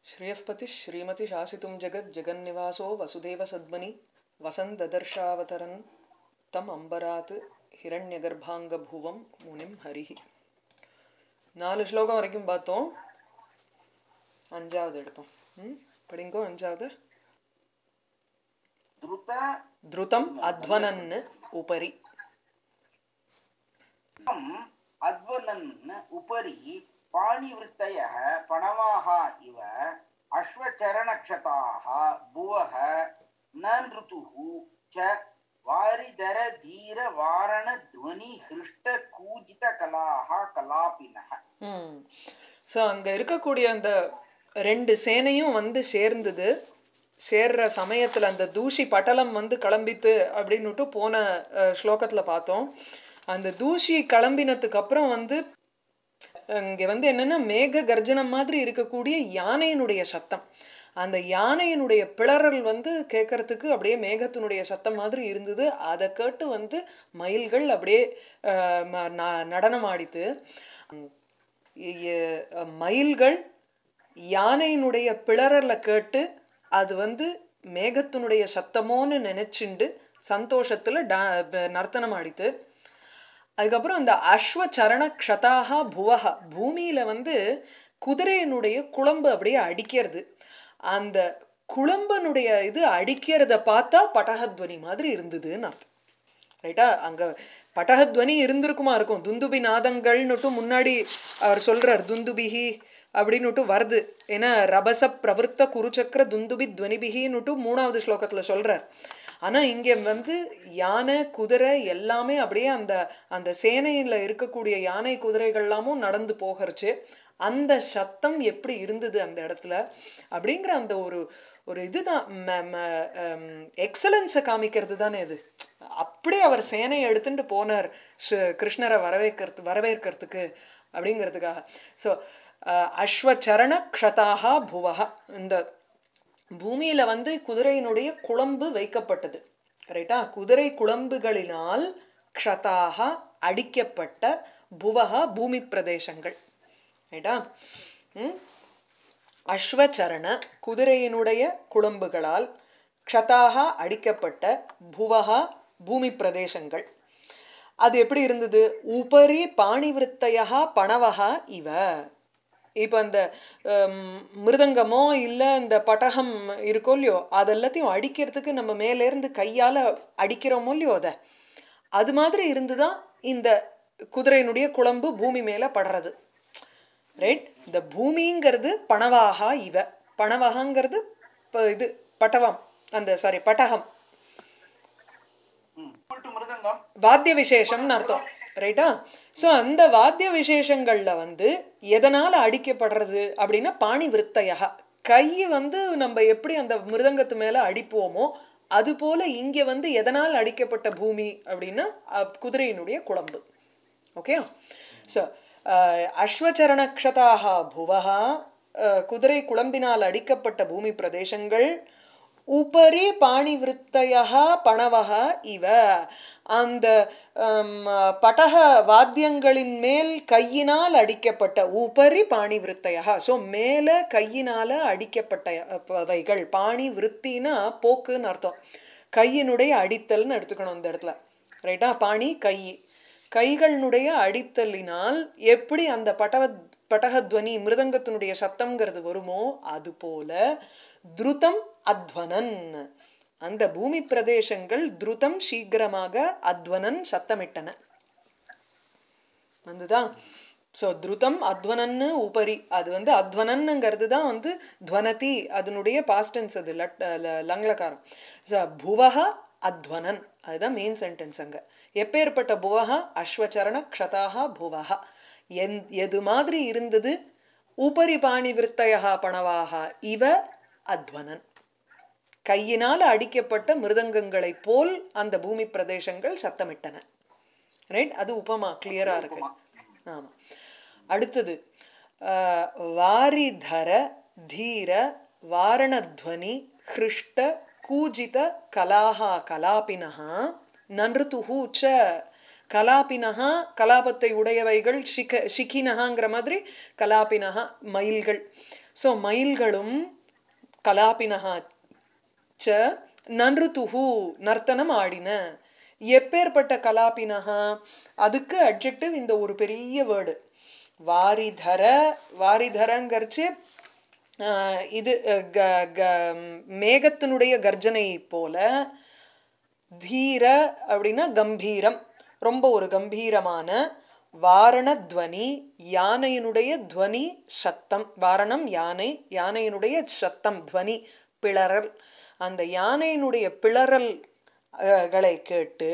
श्रियःपतिः श्रीमतिशासितुं जगज्जगन्निवासो वसुदेवसद्मनि वसन् ददर्शावतरन् तम् अम्बरात् हिरण्यगर्भाङ्गभुवं முனிம் ஹரிஹி நாலு ஸ்லோகம் வரைக்கும் பார்த்தோம் அஞ்சாவது எடுப்போம் ம் படிங்கோ அஞ்சாவது द्रुत த்ருதம் அத்வனன் உபரி अध्वनन् उपरि पाणिवृत्तयः पणवाः इव अश्वचरणक्षताः भुवः न नृतुः च वारिधरधीरवारणध्वनिहृष्टकूजितकलाः कलापिनः ம் ஸோ அங்கே இருக்கக்கூடிய அந்த ரெண்டு சேனையும் வந்து சேர்ந்தது சேர்ற சமயத்தில் அந்த தூசி பட்டலம் வந்து கிளம்பித்து அப்படின்னுட்டு போன ஸ்லோகத்தில் பார்த்தோம் அந்த தூசி கிளம்பினதுக்கு அப்புறம் வந்து இங்கே வந்து என்னென்னா மேக கர்ஜனம் மாதிரி இருக்கக்கூடிய யானையினுடைய சத்தம் அந்த யானையினுடைய பிளறல் வந்து கேட்கறதுக்கு அப்படியே மேகத்தினுடைய சத்தம் மாதிரி இருந்தது அதை கேட்டு வந்து மயில்கள் அப்படியே அஹ், ம- ந- நடனம் ஆடித்து இ- மயில்கள் யானையினுடைய பிளறலை கேட்டு அது வந்து மேகத்தினுடைய சத்தமோன்னு நினைச்சுண்டு சந்தோஷத்துல டா- ப- நர்த்தனம் ஆடித்து அதுக்கப்புறம் அந்த அஸ்வ சரண க்ஷதாக புவக பூமியில வந்து குதிரையினுடைய குழம்பு அப்படியே அடிக்கிறது அந்த குழம்பனுடைய இது அடிக்கிறத பார்த்தா பட்டகத்வனி மாதிரி இருந்ததுன்னு அர்த்தம் ரைட்டா அங்க பட்டகத்வனி இருந்திருக்குமா இருக்கும் துந்துபி நாதங்கள்னுட்டு முன்னாடி அவர் சொல்றார் துந்துபிஹி அப்படின்னுட்டு வருது ஏன்னா ரபச பிரவருத்த குருச்சக்கர துந்துபி துவனிபிகின்னுட்டு மூணாவது ஸ்லோகத்துல சொல்றார் ஆனா இங்க வந்து யானை குதிரை எல்லாமே அப்படியே அந்த அந்த சேனையில இருக்கக்கூடிய யானை குதிரைகள் எல்லாமும் நடந்து போகிறச்சு அந்த சத்தம் எப்படி இருந்தது அந்த இடத்துல அப்படிங்கிற அந்த ஒரு ஒரு இதுதான் எக்ஸலன்ஸை காமிக்கிறது தானே இது அப்படி அவர் சேனையை எடுத்துட்டு போனார் ஸ்ரீ- கிருஷ்ணரை வரவேற்கிறது வரவேற்கிறதுக்கு அப்படிங்கிறதுக்காக ஸோ அஸ்வச்சரண க்ஷதாக புவக இந்த பூமியில வந்து குதிரையினுடைய குழம்பு வைக்கப்பட்டது ரைட்டா குதிரை குழம்புகளினால் க்ஷதாக அடிக்கப்பட்ட புவக பூமி பிரதேசங்கள் ரைட்டா ம் அஸ்வச்சரண குதிரையினுடைய குழம்புகளால் க்ஷதாக அடிக்கப்பட்ட புவகா பூமி பிரதேசங்கள் அது எப்படி இருந்தது உபரி பாணிவிருத்தையா பணவகா இவ இப்போ அந்த ஹம், மிருதங்கமோ இல்லை இந்த பட்டகம் இருக்கோ இல்லையோ அதெல்லாத்தையும் அடிக்கிறதுக்கு நம்ம மேலேருந்து கையால் அடிக்கிறோமோ இல்லையோ அதை அது மாதிரி இருந்துதான் இந்த குதிரையினுடைய குழம்பு பூமி மேலே படுறது ரைட் இந்த பூமிங்கிறது பணவாகா இவ பணவகங்கிறது ப- இது பட்டவம் அந்த சாரி பட்டகம் புல்ட்டு மிருதங்கம் வாத்திய விசேஷம்னு அர்த்தம் ரைட்டா ஸோ அந்த வாத்திய விசேஷங்கள்ல வந்து எதனால அடிக்கப்படுறது அப்படின்னா பாணி விருத்தையா கை வந்து நம்ம எப்படி அந்த மிருதங்கத்து மேல அடிப்போமோ அது போல இங்க வந்து எதனால் அடிக்கப்பட்ட பூமி அப்படின்னா அஹ், குதிரையினுடைய குழம்பு ஓகே ஸோ அஸ்வச்சரணக்ஷதாக புவகா அஹ், குதிரை குழம்பினால் அடிக்கப்பட்ட பூமி பிரதேசங்கள் உபரி பாணிவிருத்தையா பணவக இவ அந்த ஹம், படக வாத்தியங்களின் மேல் கையினால் அடிக்கப்பட்ட உபரி பாணி விருத்தையா ஸோ மேல கையினால அடிக்கப்பட்ட அவைகள் பாணி விருத்தினா போக்குன்னு அர்த்தம் கையினுடைய அடித்தல்னு எடுத்துக்கணும் இந்த இடத்துல ரைட்டா பாணி கை கைகளினுடைய அடித்தலினால் எப்படி அந்த பட்டவ பட்டகத்வனி மிருதங்கத்தினுடைய சத்தம்ங்கிறது வருமோ அது போல துருதம் அத்வனன் அந்த பூமி பிரதேசங்கள் துருதம் சீக்கிரமாக அத்வனன் சத்தமிட்டன வந்துதான் ஸோ துருதம் அத்வனன்னு உபரி அது வந்து அத்வனன்னுங்கிறது தான் வந்து துவனதி அதனுடைய பாஸ்டன்ஸ் அது லட் ல- லங்லகாரம் ஸோ புவக அத்வனன் அதுதான் மெயின் சென்டென்ஸ் அங்க எப்பேற்பட்ட புவக அஸ்வச்சரண க்ஷதாக புவக என் எது மாதிரி இருந்தது உபரி பாணி விருத்தையா பணவாக இவ அத்வனன் கையினால் அடிக்கப்பட்ட மிருதங்கங்களைப் போல் அந்த பூமி பிரதேசங்கள் சத்தமிட்டன ரைட் அது உபமா கிளியரா இருக்கு ஆமா அடுத்தது ஆஹ், வாரிதர தீர வாரணத்வனி ஹிருஷ்ட கூஜித கலாஹா கலாபினஹா நன்றுதுஹு ச கலாபினஹா கலாபத்தை உடையவைகள் ஷிக ஷிகினஹாங்கிற மாதிரி கலாபினஹா மயில்கள் ஸோ மயில்களும் கலாபினஹா ச நன்ருத்துஹு நர்த்தனம் ஆடின எப்பேற்பட்ட கலாபினஹா அதுக்கு அட்ஜெக்டிவ் இந்த ஒரு பெரிய வேர்டு வாரிதர வாரிதரங்கிறச்சு ஆஹ், இது அஹ், க- க- மேகத்தினுடைய கர்ஜனை போல தீர அப்படின்னா கம்பீரம் ரொம்ப ஒரு கம்பீரமான வாரண துவனி யானையினுடைய துவனி சத்தம் வாரணம் யானை யானையினுடைய சத்தம் துவனி பிளறல் அந்த யானையினுடைய பிளறல் அஹ், களை கேட்டு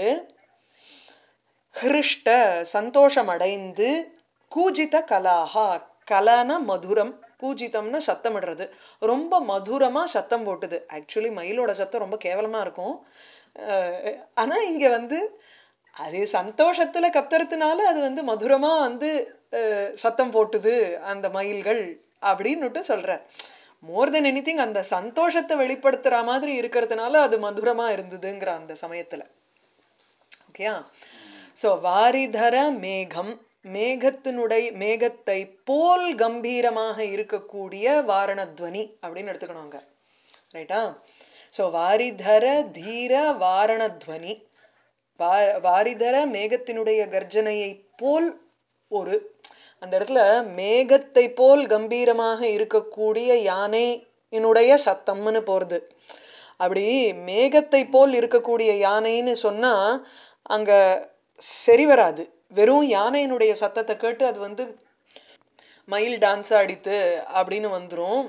ஹிருஷ்ட சந்தோஷமடைந்து கூஜித கலாஹா கலான மதுரம் கூஜிதம்னு சத்தமிடுறது ரொம்ப மதுரமா சத்தம் போட்டுது ஆக்சுவலி மயிலோட சத்தம் ரொம்ப கேவலமா இருக்கும் அஹ் ஆனா இங்க வந்து அது சந்தோஷத்துல கத்துறதுனால அது வந்து மதுரமா வந்து அஹ், சத்தம் போட்டுது அந்த மயில்கள் அப்படின்னுட்டு சொல்றார் மோர் தென் எனிதிங் அந்த சந்தோஷத்தை வெளிப்படுத்துற மாதிரி இருக்கிறதுனால அது மதுரமா இருந்ததுங்கிற அந்த சமயத்துல ஓகேயா ஸோ வாரிதர மேகம் மேகத்தினுடைய மேகத்தை போல் கம்பீரமாக இருக்கக்கூடிய வாரணத்வனி அப்படின்னு எடுத்துக்கணும் அங்க ரைட்டா ஸோ வாரிதர தீர வாரணத்வனி வா வாரிதர மேகத்தினுடைய கர்ஜனையை போல் ஒரு அந்த இடத்துல மேகத்தை போல் கம்பீரமாக இருக்கக்கூடிய யானையினுடைய சத்தம்னு போறது அப்படி மேகத்தை போல் இருக்கக்கூடிய யானைன்னு சொன்னா அங்க சரி வராது வெறும் யானையினுடைய சத்தத்தை கேட்டு அது வந்து மயில் டான்ஸ் ஆடித்து அப்படின்னு வந்துரும்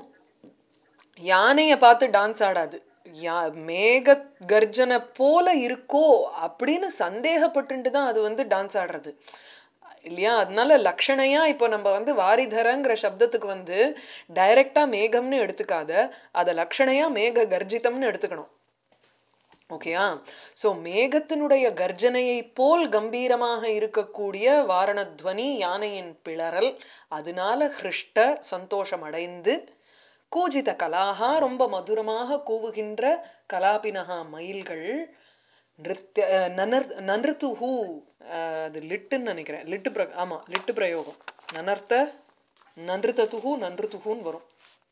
யானையை பார்த்து டான்ஸ் ஆடாது யா மேக கர்ஜனை போல இருக்கோ அப்படின்னு சந்தேகப்பட்டுட்டு தான் அது வந்து டான்ஸ் ஆடுறது இல்லையா அதனால லக்ஷணையா இப்போ நம்ம வந்து வாரிதரங்கிற சப்தத்துக்கு வந்து டைரக்டா மேகம்னு எடுத்துக்காத அதை லக்ஷணையா மேக கர்ஜிதம்னு எடுத்துக்கணும் ஓகேயா சோ மேகத்தினுடைய கர்ஜனையை போல் கம்பீரமாக இருக்கக்கூடிய வாரணத்வனி யானையின் பிளறல் அதனால ஹிருஷ்ட சந்தோஷம் அடைந்து கூஜித கலாகா ரொம்ப மதுரமாக கூவுகின்ற கலாபினகா மயில்கள் நிருத்ய அஹ், நனர் நன்றுத்துஹு அஹ், அது லிட்டுன்னு நினைக்கிறேன் லிட்டு பிர ஆமா லிட்டு பிரயோகம் நனர்த்த நன்றுதத்துஹு நன்றுத்துஹுன்னு வரும்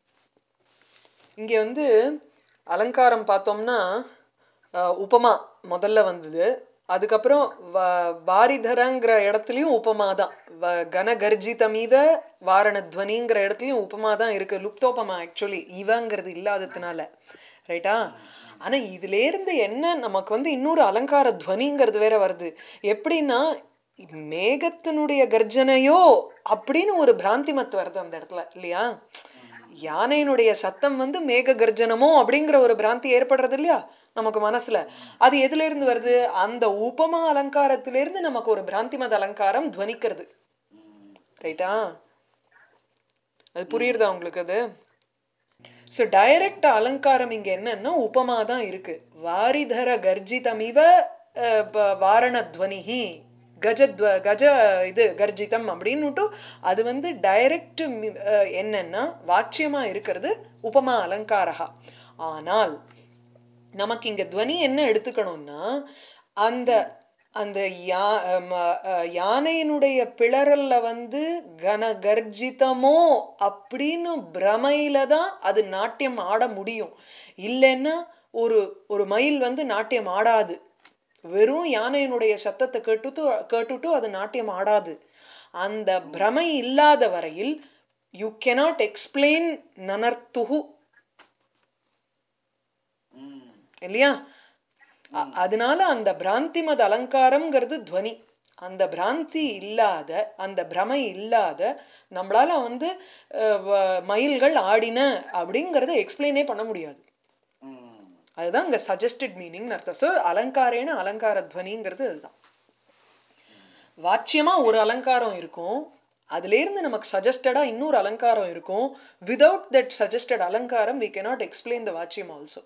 இங்க வந்து அலங்காரம் பார்த்தோம்னா அஹ், உபமா முதல்ல வந்தது அதுக்கப்புறம் வ- வாரிதரங்கிற இடத்துலயும் உபமா தான் வ- கனகர்ஜிதமிவ வாரணத்வனிங்கிற இடத்துலயும் உபமா தான் இருக்கு லுப்தோபமா ஆக்சுவலி இவங்கிறது இல்லாததுனால ரைட்டா ஆனா இதுல இருந்து என்ன நமக்கு வந்து இன்னொரு அலங்கார துவனிங்கிறது வேற வருது எப்படின்னா மேகத்தினுடைய கர்ஜனையோ அப்படின்னு ஒரு பிராந்தி மத்து வருது அந்த இடத்துல இல்லையா யானையினுடைய சத்தம் வந்து மேக கர்ஜனமோ அப்படிங்கிற ஒரு பிராந்தி ஏற்படுறது இல்லையா நமக்கு மனசுல அது எதுல இருந்து வருது அந்த உபமா அலங்காரத்திலிருந்து நமக்கு ஒரு பிராந்திமத அலங்காரம் துவனிக்கிறது ரைட்டா அது புரியுறதா உங்களுக்கு அது ஸோ டைரக்ட் அலங்காரம் இங்க என்னன்னா உபமா தான் இருக்கு வாரிதர கர்ஜிதமிவ அஹ், ப- வாரணத்வனிஹி கஜத்வ கஜ இது கர்ஜிதம் அப்படின்னுட்டு அது வந்து டைரக்ட் என்னன்னா வாட்சியமா இருக்கிறது உபமா அலங்காரகா ஆனால் நமக்கு இங்க துவனி என்ன எடுத்துக்கணும்னா அந்த அந்த யா ம, அஹ், யானையினுடைய பிளறல்ல வந்து கன கர்ஜிதமோ அப்படின்னு பிரமையில தான் அது நாட்டியம் ஆட முடியும் இல்லைன்னா ஒரு ஒரு மயில் வந்து நாட்டியம் ஆடாது வெறும் யானையினுடைய சத்தத்தை கேட்டுட்டு கேட்டுட்டு அது நாட்டியம் ஆடாது அந்த பிரமை இல்லாத வரையில் யூ cannot எக்ஸ்பிளைன் நனர்த்துகு ம் இல்லையா அ- அதனால அந்த பிராந்திமத அலங்காரம்ங்கிறது துவனி அந்த பிராந்தி இல்லாத அந்த பிரமை இல்லாத நம்மளால வந்து அஹ், வ- மயில்கள் ஆடின அப்படிங்கறத எக்ஸ்பிளைனே பண்ண முடியாது ம் அதுதான் இங்க சஜஸ்டட் மீனிங் அர்த்தம் ஸோ அலங்காரேன அலங்கார துவனிங்கிறது அதுதான் வாட்சியமா ஒரு அலங்காரம் இருக்கும் அதுல இருந்து நமக்கு சஜஸ்டடா இன்னொரு அலங்காரம் இருக்கும் without that suggested alankaram we cannot explain the vachyam also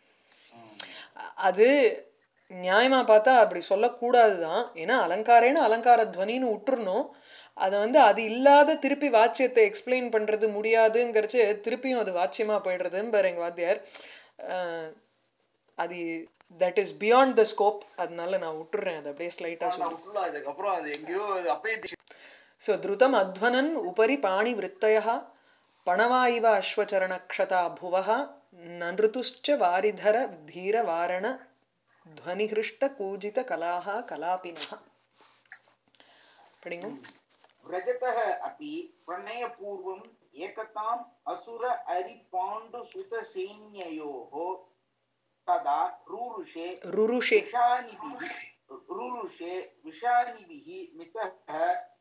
அது நியாயமா பார்த்தா அப்படி சொல்லக்கூடாது தான் ஏன்னா அலங்காரேன அலங்கார துவனின்னு விட்டுறணும் அதை வந்து அது இல்லாத திருப்பி வாச்சியத்தை எக்ஸ்பிளைன் பண்றது முடியாதுங்கிறச்சு திருப்பியும் அது வாச்சியமா போயிடுறதுன்னு பாரு எங்க வாத்தியார் அஹ், அது that is beyond the scope அதனால நான் விட்டுறேன் அதை அப்படியே ஸ்லைட்டாக சொல்லி நான் விட்டுலாம் இதுக்கப்புறம் அது எங்கேயோ அது அப்பயே தி- ஸோ திருதம் அத்வனன் உபரி பாணி விற்த்தய பணவா இவ அஸ்வச்சரணக்ஷதா புவः நன்றுதுஷ்ச வாரிதர தீர வாரண ध्वनिहृष्ट कूजित कलाः कलापिनः படிங்க व्रजतः अपि प्रणयपूर्वम् एकताम् असुर अरिपाण्डुसुतसैन्ययोः तदा रूरुषे ருருஷே विषानिभिः रूरुषे विषानिभिः मितः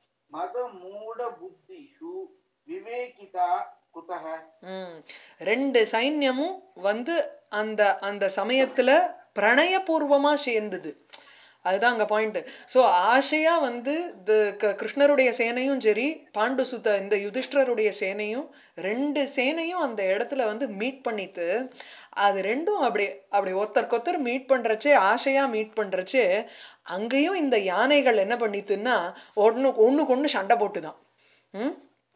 मदमूढबुद्धिषु विवेकिता कुतः ம். ரெண்டு சைன்யமும் வந்து அந்த அந்த சமயத்துல பிரணயபூர்வமா சேர்ந்தது அதுதான் அங்க பாயிண்ட் ஸோ ஆசையா வந்து இந்த க- கிருஷ்ணருடைய சேனையும் சரி பாண்டு சுத்த இந்த யுதிஷ்டருடைய சேனையும் ரெண்டு சேனையும் அந்த இடத்துல வந்து மீட் பண்ணித்து அது ரெண்டும் அப்படி அப்படி ஒருத்தருக்கொத்தர் மீட் பண்றச்சே ஆசையா மீட் பண்றச்சே அங்கேயும் இந்த யானைகள் என்ன பண்ணித்துன்னா ஒன்று ஒண்ணுக்கு ஒண்ணு சண்டை போட்டுதான் ம்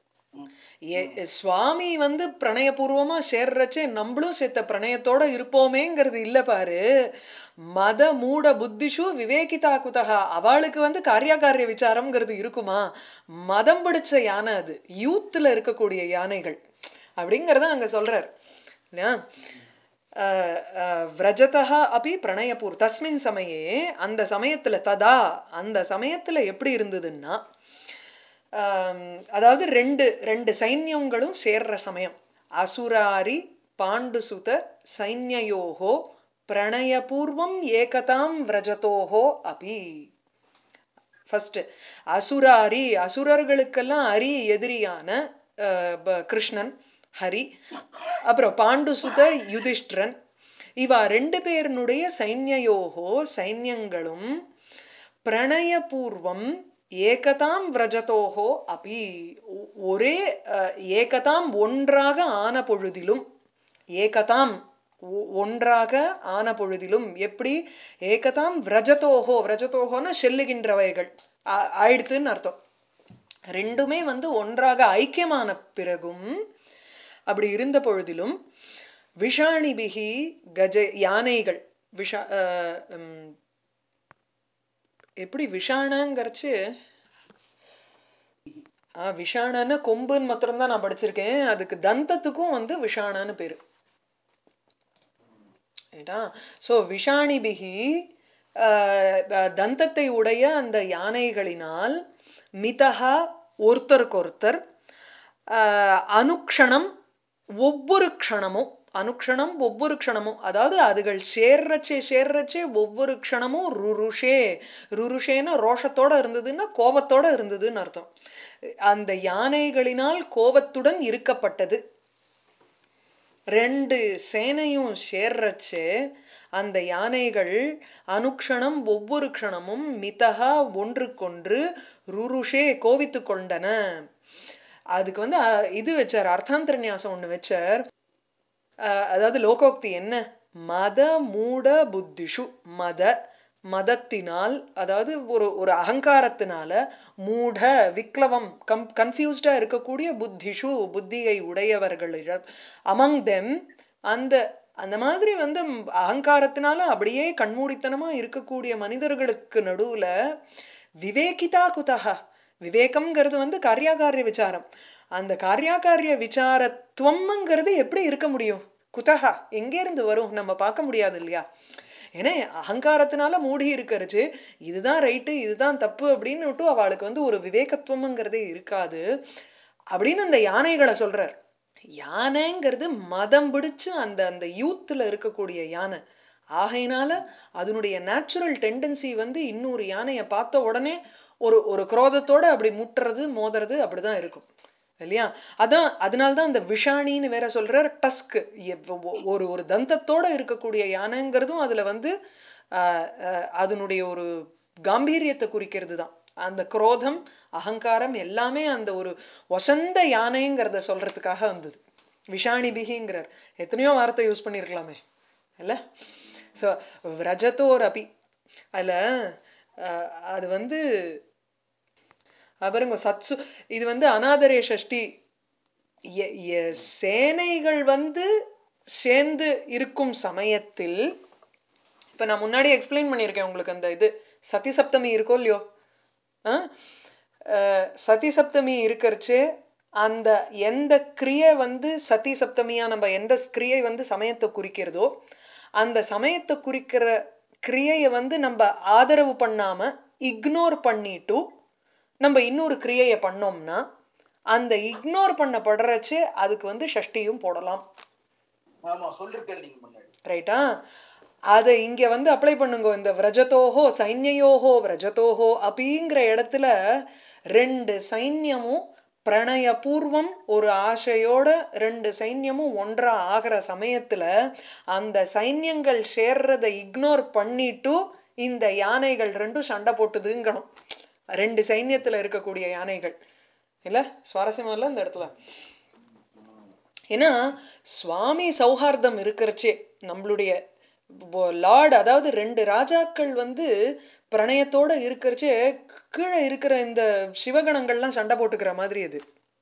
ஏ- சுவாமி வந்து பிரணயபூர்வமா சேர்றச்சே நம்மளும் செத்த பிரணயத்தோட இருப்போமேங்கிறது இல்ல பாரு மத மூட புத்திஷு விவேகிதா குதகா அவளுக்கு வந்து காரியாகாரிய விசாரம்ங்கிறது இருக்குமா மதம் பிடிச்ச யானை அது யூத்தில் இருக்கக்கூடிய யானைகள் அப்படிங்கிறத அங்க சொல்றார் இல்லையா அஹ், அஹ், விரஜதா அப்படி பிரணயபூர் தஸ்மின் சமயே அந்த சமயத்துல ததா அந்த சமயத்துல எப்படி இருந்ததுன்னா ஆம், அதாவது ரெண்டு ரெண்டு சைன்யங்களும் சேர்ற சமயம் அசுராரி பாண்டுசுத சைன்யயோகோ பிரணயபூர்வம் ஏகதாம் விரஜதோஹோ அபி ஃபர்ஸ்ட் அசுராரி அசுரர்களுக்கெல்லாம் அரி எதிரியான அஹ், ப- கிருஷ்ணன் ஹரி அப்புறம் பாண்டுசுத யுதிஷ்டிரன் இவா ரெண்டு பேருனுடைய சைன்யயோகோ சைன்யங்களும் பிரணயபூர்வம் ஏகதாம் விரஜதோஹோ அபி ஒ- ஒரே அஹ், ஏகதாம் ஒன்றாக ஆன பொழுதிலும் ஏகதாம் ஒ- ஒன்றாக ஆன பொழுதிலும் எப்படி ஏகதாம் விரஜதோஹோ விரஜதோஹோன்னா செல்லுகின்றவைகள் ஆ- ஆயிடுத்துன்னு அர்த்தம் ரெண்டுமே வந்து ஒன்றாக ஐக்கியமான பிறகும் அப்படி இருந்த பொழுதிலும் விஷாணிபிகி கஜ யானைகள் விஷா அஹ், உம், எப்படி விஷாணங்கிறச்சு ஆ விஷாணன்னு கொம்புன்னு மாத்திரம்தான் நான் படிச்சிருக்கேன் அதுக்கு தந்தத்துக்கும் வந்து விஷாணன்னு பேரு ரைட்டா ஸோ விஷாணிபிகி ஆஹ், த- தந்தத்தை உடைய அந்த யானைகளினால் மிதஹா ஒருத்தருக்கொருத்தர் ஆஹ், அனுக்ஷணம் ஒவ்வொரு க்ஷணமும் அனுக்ஷணம் ஒவ்வொரு க்ஷணமும் அதாவது அதுகள் சேர்றச்சே சேர்றச்சே ஒவ்வொரு க்ஷணமும் ருருஷே ருருஷேன்னு ரோஷத்தோட இருந்ததுன்னா கோபத்தோட இருந்ததுன்னு அர்த்தம் அந்த யானைகளினால் கோபத்துடன் இருக்கப்பட்டது ரெண்டு சேனையும் சேர்றச்சே அந்த யானைகள் அனுக்ஷணம் ஒவ்வொரு க்ஷணமும் மிதகா ஒன்றுக்கொன்று ருருஷே கோவித்து கொண்டன அதுக்கு வந்து அஹ், இது வச்சார் அர்த்தாந்தர நியாசம் ஒன்று வச்சார் அஹ், அதாவது லோகோக்தி என்ன மத மூட புத்திஷு மத மதத்தினால் அதாவது ஒரு ஒரு அகங்காரத்தினால மூட விக்லவம் கம் கன்ஃபியூஸ்டா இருக்கக்கூடிய புத்திஷு புத்தியை உடையவர்களிடம் அமங் தெம் அந்த அந்த மாதிரி வந்து ம், அகங்காரத்தினால அப்படியே கண்மூடித்தனமா இருக்கக்கூடிய மனிதர்களுக்கு நடுவுல விவேகிதா குதஹா விவேகம்ங்கிறது வந்து காரியாகாரிய விசாரம் அந்த காரியாகாரிய விசாரத்துவம்ங்கிறது எப்படி இருக்க முடியும் குதஹா எங்கேருந்து வரும் நம்ம பார்க்க முடியாது இல்லையா ஏன்னா அகங்காரத்தினால மூடி இருக்கிறச்சு இதுதான் ரைட்டு இதுதான் தப்பு அப்படின்னு விட்டு அவளுக்கு வந்து ஒரு விவேகத்துவம்ங்கிறதே இருக்காது அப்படின்னு அந்த யானைகளை சொல்றார் யானைங்கிறது மதம் பிடிச்சு அந்த அந்த யூத்தில் இருக்கக்கூடிய யானை ஆகையினால அதனுடைய நேச்சுரல் டெண்டன்சி வந்து இன்னொரு யானையை பார்த்த உடனே ஒரு ஒரு குரோதத்தோட அப்படி முட்டுறது மோதுறது அப்படிதான் இருக்கும் இல்லையா அதான் அதனால்தான் அந்த விஷாணின்னு வேற சொல்றார் டஸ்க் ஒரு ஒரு தந்தத்தோட இருக்கக்கூடிய யானைங்கிறதும் அதுல வந்து ஆஹ், ஆஹ், அதனுடைய ஒரு காம்பீரியத்தை குறிக்கிறது தான் அந்த குரோதம் அகங்காரம் எல்லாமே அந்த ஒரு வசந்த யானைங்கிறத சொல்றதுக்காக வந்தது விஷாணி பிகிங்கிறார் எத்தனையோ வார்த்தை யூஸ் பண்ணியிருக்கலாமே இல்ல ஸோ விரஜத்தோர் அபி அதில் அது வந்து அஹ் பாருங்க சத்சு இது வந்து அநாதரே ஷஷ்டி எ- எ- சேனைகள் வந்து சேர்ந்து இருக்கும் சமயத்தில் இப்போ நான் முன்னாடி எக்ஸ்பிளைன் பண்ணியிருக்கேன் உங்களுக்கு அந்த இது சதி சப்தமி இருக்கோ இல்லையோ ஆ? அஹ், சதி சப்தமி இருக்கிறச்சே அந்த எந்த கிரியை வந்து சதி சப்தமியா நம்ம எந்த கிரியை வந்து சமயத்தை குறிக்கிறதோ அந்த சமயத்தை குறிக்கிற கிரியையை வந்து நம்ம ஆதரவு பண்ணாம இக்னோர் பண்ணிட்டு நம்ம இன்னொரு கிரியையை பண்ணோம்னா அந்த இக்னோர் பண்ணப்படுறச்சு அதுக்கு வந்து ஷஷ்டியும் போடலாம் ஆமா சொல்லிருக்கேன் நீங்க முன்னாடி ரைட்டா அதை இங்க வந்து அப்ளை பண்ணுங்க இந்த விரஜதோஹோ சைன்யயோஹோ விரஜதோஹோ அப்படிங்கிற இடத்துல ரெண்டு சைன்யமும் பிரணயபூர்வம் ஒரு ஆசையோட ரெண்டு சைன்யமும் ஒன்றா ஆகிற சமயத்துல அந்த சைன்யங்கள் சேர்றதை இக்னோர் பண்ணிட்டு இந்த யானைகள் ரெண்டும் சண்டை போட்டுதுங்கணும் ரெண்டு சைன்யத்துல இருக்கக்கூடிய யானைகள் இல்ல சுவாரஸ்யமா இல்ல இந்த இடத்துல ஏன்னா சுவாமி சௌஹார்தம் இருக்கிறச்சே நம்மளுடைய லார்ட் அதாவது ரெண்டு ராஜாக்கள் வந்து பிரணயத்தோட இருக்கிறச்சே கீழே இருக்கிற இந்த சிவகணங்கள்லாம் சண்டை போட்டுக்கிற மாதிரி அது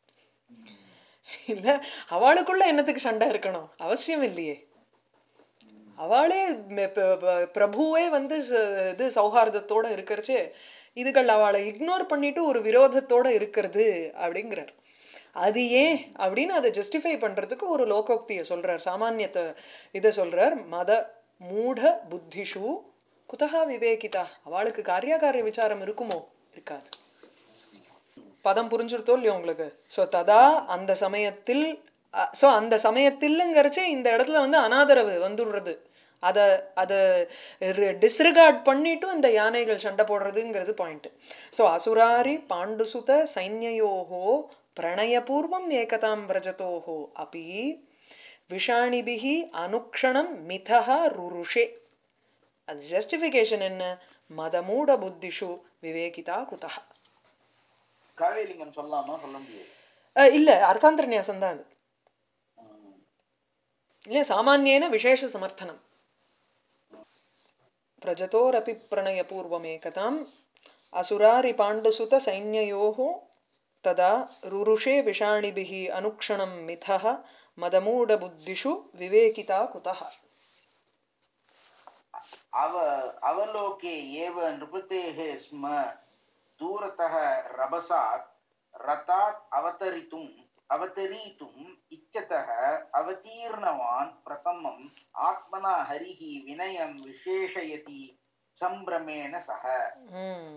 இல்ல அவளுக்குள்ள என்னத்துக்கு சண்டை இருக்கணும் அவசியம் இல்லையே அவளே மெ- ப- ப- பிரபுவே வந்து ச- இது சௌஹார்தத்தோட இருக்கிறச்சே இதுகள் அவளை இக்னோர் பண்ணிட்டு ஒரு விரோதத்தோட இருக்கிறது அப்படிங்கிறார் அது ஏன் அப்படின்னு அதை ஜஸ்டிஃபை பண்றதுக்கு ஒரு லோகோக்தியை சொல்றார் சாமானியத்தை இதை சொல்றார் மத மூட புத்திஷு குதகா விவேகிதா அவளுக்கு காரியாகாரிய விசாரம் இருக்குமோ இருக்காது பதம் புரிஞ்சுருத்தோ இல்லையோ உங்களுக்கு ஸோ ததா அந்த சமயத்தில் ஸோ அந்த சமயத்தில்ங்கிறச்சே இந்த இடத்துல வந்து அனாதரவு வந்துடுறது அதை அதை டிஸ்ரிகார்ட் பண்ணிட்டு இந்த யானைகள் சண்டை போடுறதுங்கிறது பாயிண்ட் ஸோ அசுராரி பாண்டுசுத சைன்யயோகோ பிரணயபூர்வம் ஏகதாம் விரஜதோஹோ அப்பி விஷாணிபிகி அனுக்ஷணம் மிதஹா ருருஷே அது ஜஸ்டிஃபிகேஷன் என்ன மதமூட புத்திஷு விவேகிதா குதா காவேலிங்கம் சொல்லலாமா சொல்ல முடியாது அஹ் இல்ல அர்த்தாந்தர நியாசம் தான் அது ம். இல்ல சாமானியேன விசேஷ சமர்த்தனம் பிரஜதோரபி பிரணயபூர்வமேகதாம் அசுராரி பாண்டுசுத சைன்யயோः ததா ருருஷே விஷாணிபிः அனுக்ஷணம் மிதः மதமூடபுத்திஷு விவேகிதா குதः अव अवलोके एव नृपतेः स्म दूरतः रभसात् रथात् अवतरितुम् अवतरीतुम् इच्छतः अवतीर्णवान् प्रथमम् आत्मना हरिः विनयं विशेषयति सम्भ्रमेण सः ம்.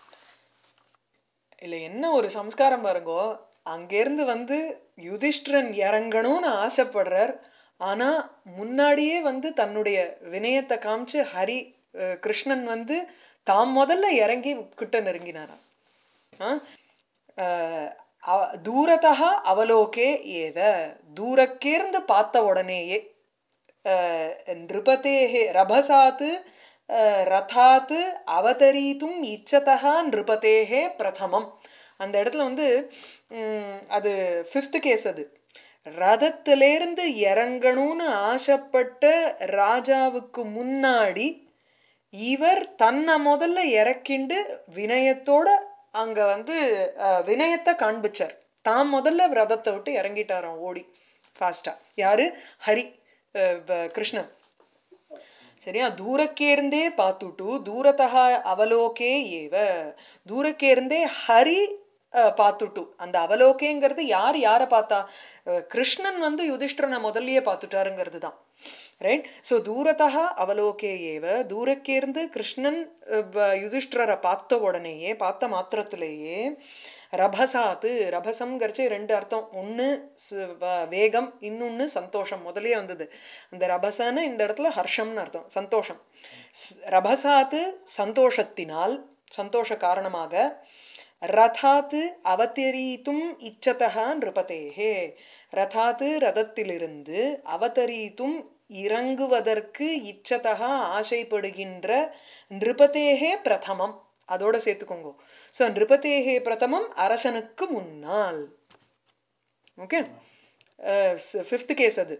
இல்ல என்ன ஒரு சம்ஸ்காரம் பாருங்கோ அங்கேருந்து வந்து யுதிஷ்டிரன் இறங்கணும்னு ஆசைப்படுறார் ஆனா முன்னாடியே வந்து தன்னுடைய வினயத்தை காமிச்சு ஹரி அஹ், கிருஷ்ணன் வந்து தாம் முதல்ல இறங்கி கிட்ட நெருங்கினாராம் ஆ? அஹ், அவ- தூரத்தா அவலோகே ஏவ தூரக்கேர்ந்து பார்த்த உடனேயே அஹ், நிருபதேஹே ரபசாத்து அஹ், ரதாத்து அவதரீத்தும் இச்சதா நிருபதேஹே பிரதமம் அந்த இடத்துல வந்து ம், அது ஃபிஃப்த் கேஸ் அது ரதத்திலேருந்து இறங்கணும்னு ஆசைப்பட்ட ராஜாவுக்கு முன்னாடி இவர் தன்னை முதல்ல இறக்கிண்டு வினயத்தோட அங்க வந்து அஹ், வினயத்தை காண்பிச்சார் தாம் முதல்ல ரதத்தை விட்டு இறங்கிட்டாராம் ஓடி ஃபாஸ்டா யாரு ஹரி அஹ், ப- கிருஷ்ணன் சரியா தூரக்கேர்ந்தே பார்த்துட்டு தூரத்தா அவலோகே ஏவ தூரக்கேர்ந்தே ஹரி அஹ், பார்த்துட்டு அந்த அவலோகேங்கிறது யார் யாரை பார்த்தா அஹ், கிருஷ்ணன் வந்து யுதிஷ்டரனை முதல்லயே பார்த்துட்டாருங்கிறது தான் ரைட் ஸோ தூரத்தா அவலோகே ஏவ தூரக்கேர்ந்து கிருஷ்ணன் அஹ், வ- யுதிஷ்டிரரை பார்த்த உடனேயே பார்த்த மாத்திரத்திலேயே ரபசாத்து ரபசம்ங்கிறச்சு ரெண்டு அர்த்தம் ஒன்று வேகம் இன்னொன்று சந்தோஷம் முதல்லயே வந்தது அந்த ரபசன்னு இந்த இடத்துல ஹர்ஷம்னு அர்த்தம் சந்தோஷம் ஸ்- ரபசாத்து சந்தோஷத்தினால் சந்தோஷ காரணமாக ரதாத்து அவதரீத்தும் இச்சதா நிருபதேஹே ரதாத்து ரதத்திலிருந்து அவதரீத்தும் இறங்குவதற்கு இச்சதா ஆசைப்படுகின்ற நிருபதேஹே பிரதமம் அதோட சேர்த்துக்கோங்க ஸோ நிருபதேஹே பிரதமம் அரசனுக்கு முன்னால் ஓகே ஃபிஃப்த் கேஸ் அது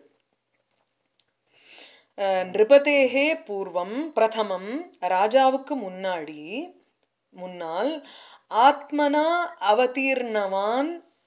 அஹ், நிருபதேஹே பூர்வம் பிரதமம் ராஜாவுக்கு முன்னாடி முன்னால் ஆத்மனா அவதீர்ணவான்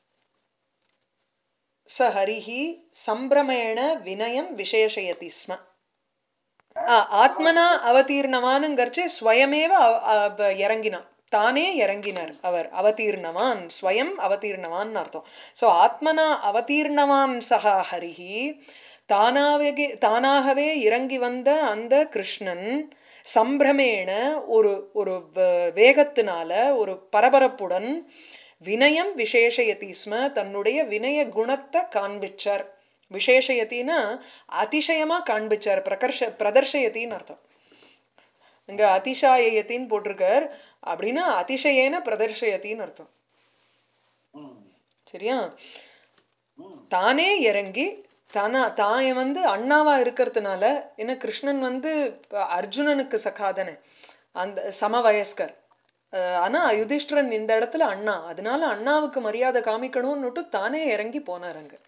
ச ஹரிஹி சம்பிரமேண வினயம் விசேஷயதி ஸ்ம ஆ, ஆத்மனா அவதீர்ணவானுங்கிறச்சு ஸ்வயமேவ அவ- அவ- இறங்கினான் தானே இறங்கினார் அவர் அவதீர்ணவான் ஸ்வயம் அவதீர்ணவான் அர்த்தம் ஸோ ஆத்மனா அவதீர்ணவான் சகா ஹரிஹி தானாகவே தானாகவே இறங்கி வந்த அந்த கிருஷ்ணன் சம்பிரமேண ஒரு ஒரு வ- வேகத்தினால ஒரு பரபரப்புடன் வினயம் விசேஷயதி ஸ்ம தன்னுடைய வினய குணத்தை காண்பிச்சார் விசேஷயத்தின்னா அதிசயமா காண்பிச்சார் பிரகர்ஷ பிரதர்ஷயத்தின்னு அர்த்தம் இங்க அதிசாயத்தின்னு போட்டிருக்கார் அப்படின்னா அதிசயேன பிரதர்ஷயத்தின்னு அர்த்தம் ம் சரியா ம் தானே இறங்கி தானா தான் வந்து அண்ணாவா இருக்கிறதுனால ஏன்னா கிருஷ்ணன் வந்து இப்ப அர்ஜுனனுக்கு சகாதனே அந்த சமவயஸ்கர் அஹ் ஆனா யுதிஷ்டிரன் இந்த இடத்துல அண்ணா அதனால அண்ணாவுக்கு மரியாதை காமிக்கணும்னுட்டு தானே இறங்கி போனார் அங்க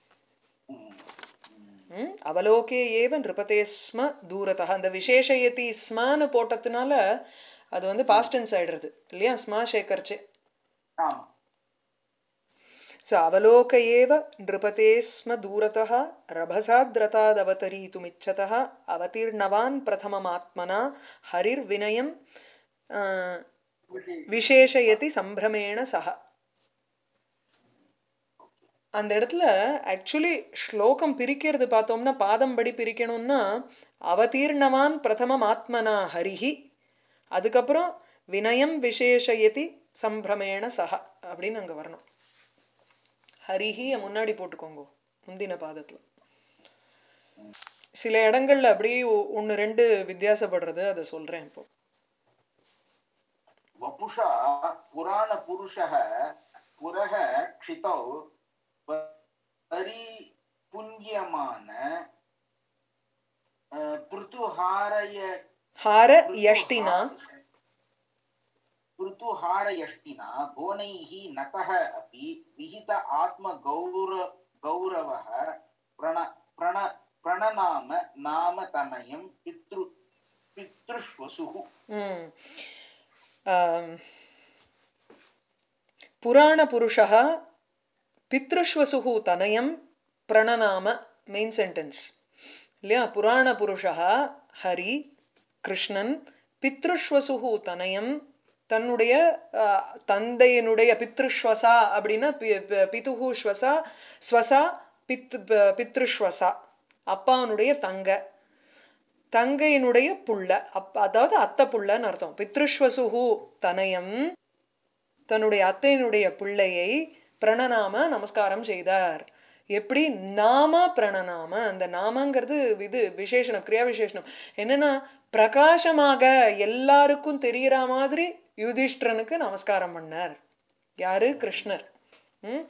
ம்? அவலோகே ஏவ நிருபதே ஸ்ம தூரதா அந்த விசேஷயதி ஸ்மன்னு போட்டதுனால அது வந்து பாஸ்டன்ஸ் ஆயிடுறது இல்லையா ஸ்மா சேகர்ச்சே ஆமா स अवलोक एव नृपते स्म दूरतः रभसाद्रतादवतरीतुमिच्छतः अवतीर्णवान् प्रथममात्मना हरिर्विनयं अ, விசேஷயதி சம்பிரமேண சக அந்த இடத்துல ஆக்சுவலி ஸ்லோகம் பிரிக்கிறது பார்த்தோம்னா பாதம் படி பிரிக்கணும்னா அவதீர்ணவான் பிரதமம் ஆத்மனா ஹரிஹி அதுக்கப்புறம் வினயம் விசேஷயதி சம்பிரமேண சக அப்படின்னு அங்கே வரணும் ஹரிஹிய முன்னாடி போட்டுக்கோங்க முந்தின பாதத்துல சில இடங்கள்ல அப்படியே ஒ- ஒண்ணு ரெண்டு வித்தியாசப்படுறது அதை சொல்றேன் இப்போ वपुषा पुराणपुरुषः पुरः क्षितौ परिपुञ्ज्यमान अ, पृथुहारय ஹார யஷ்டினா पृथुहारयष्टिना बोनैः नतः अपि विहित आत्मगौर गौरवः प्रण प्रण प्रणनाम नाम तनयं पितृ पितृष्वसुः ம். ஆம். புராணபுருஷः பித்ருஷ்வசுः தனயம் பிரணநாம மெயின் சென்டென்ஸ் இல்லையா புராணபுருஷः ஹரி கிருஷ்ணன் பித்ருஷ்வசுஹு தனயம் தன்னுடைய அஹ், தந்தையினுடைய பித்ருஷ்வசா அப்படின்னா பி- பி- பிதுஹு ஸ்வசா ஸ்வசா பித் ப- பித்ருஷ்வசா அப்பாவனுடைய தங்க தங்கையினுடைய புள்ள அப் அதாவது அத்தை புள்ளன்னு அர்த்தம் பித்ருஷ்வசுஹு தனயம் தன்னுடைய அத்தையினுடைய பிள்ளையை பிரணநாம நமஸ்காரம் செய்தார் எப்படி நாம பிரணநாம அந்த நாமங்கிறது இது விசேஷணம் கிரியா விசேஷணம் என்னன்னா பிரகாசமாக எல்லாருக்கும் தெரியற மாதிரி யுதிஷ்டிரனுக்கு நமஸ்காரம் பண்ணார் யாரு கிருஷ்ணர் ம்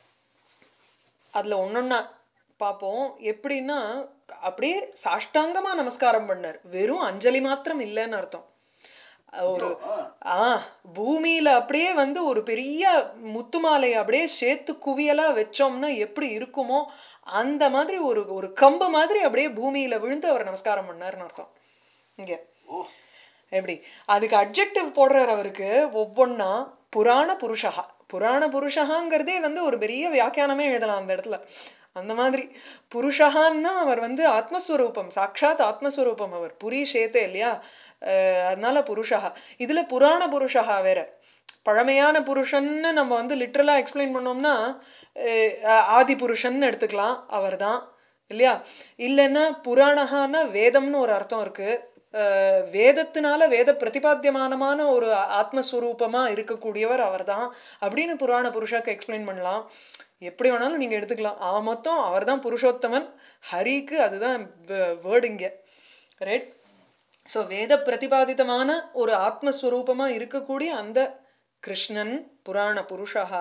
அதுல ஒன்னொன்னா பார்ப்போம் எப்படின்னா அப்படியே சாஷ்டாங்கமா நமஸ்காரம் பண்ணார் வெறும் அஞ்சலி மாத்திரம் இல்லைன்னு அர்த்தம் ஒரு ஆ பூமியில அப்படியே வந்து ஒரு பெரிய முத்து மாலை அப்படியே சேர்த்து குவியலா வச்சோம்னா எப்படி இருக்குமோ அந்த மாதிரி ஒரு ஒரு கம்பு மாதிரி அப்படியே பூமியில விழுந்து அவர் நமஸ்காரம் பண்ணாருன்னு அர்த்தம் இங்க ஓ எப்படி அதுக்கு அட்ஜெக்டிவ் போடுறார் அவருக்கு ஒவ்வொன்னா புராண புருஷகா புராண புருஷகாங்கிறதே வந்து ஒரு பெரிய வியாக்கியானமே எழுதலாம் அந்த இடத்துல அந்த மாதிரி புருஷகான்னா அவர் வந்து ஆத்மஸ்வரூபம் சாட்சாத் ஆத்மஸ்வரூபம் அவர் புரி சேத்தே இல்லையா அஹ் அதனால புருஷகா இதுல புராண புருஷகா வேற பழமையான புருஷன்னு நம்ம வந்து லிட்ரலா எக்ஸ்பிளைன் பண்ணோம்னா அஹ் ஆதி புருஷன் எடுத்துக்கலாம் அவர்தான் இல்லையா இல்லைன்னா புராணகான்னா வேதம்னு ஒரு அர்த்தம் இருக்கு அஹ் வேதத்தினால வேத பிரதிபாத்தியமானமான ஒரு ஆத்மஸ்வரூபமா இருக்கக்கூடியவர் அவர்தான் அப்படின்னு புராண புருஷாக்கு எக்ஸ்பிளைன் பண்ணலாம் எப்படி வேணாலும் நீங்க எடுத்துக்கலாம் ஆ மொத்தம் அவர்தான் புருஷோத்தமன் ஹரிக்கு அதுதான் வேர்டு இங்க ரைட் ஸோ வேத பிரதிபாதிதமான ஒரு ஆத்மஸ்வரூபமா இருக்கக்கூடிய அந்த கிருஷ்ணன் புராண புருஷா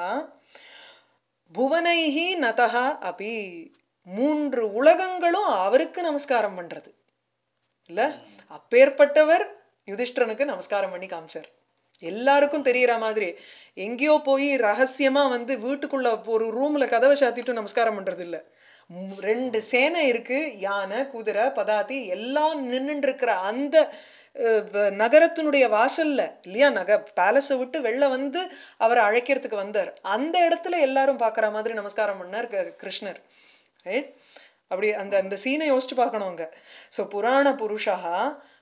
புவனைஹி நதஹா அபி மூன்று உலகங்களும் அவருக்கு நமஸ்காரம் பண்றது இல்ல அப்பேற்பட்டவர் யுதிஷ்டிரனுக்கு நமஸ்காரம் பண்ணி காமிச்சார் எல்லாருக்கும் தெரியற மாதிரி எங்கேயோ போய் ரகசியமா வந்து வீட்டுக்குள்ள ஒரு ரூம்ல கதவை சாத்திட்டு நமஸ்காரம் பண்றது இல்ல ம், ரெண்டு சேனை இருக்கு யானை குதிரை பதாதி எல்லாம் நின்னுட்டு இருக்கிற அந்த அஹ், வ- நகரத்தினுடைய வாசல்ல இல்லையா நக பேலஸை விட்டு வெளில வந்து அவரை அழைக்கிறதுக்கு வந்தார் அந்த இடத்துல எல்லாரும் பார்க்குற மாதிரி நமஸ்காரம் பண்ணார் க- கிருஷ்ணர் ரைட் அப்படி அந்த அந்த சீனை யோசிச்சு பார்க்கணும் அங்க ஸோ புராண புருஷா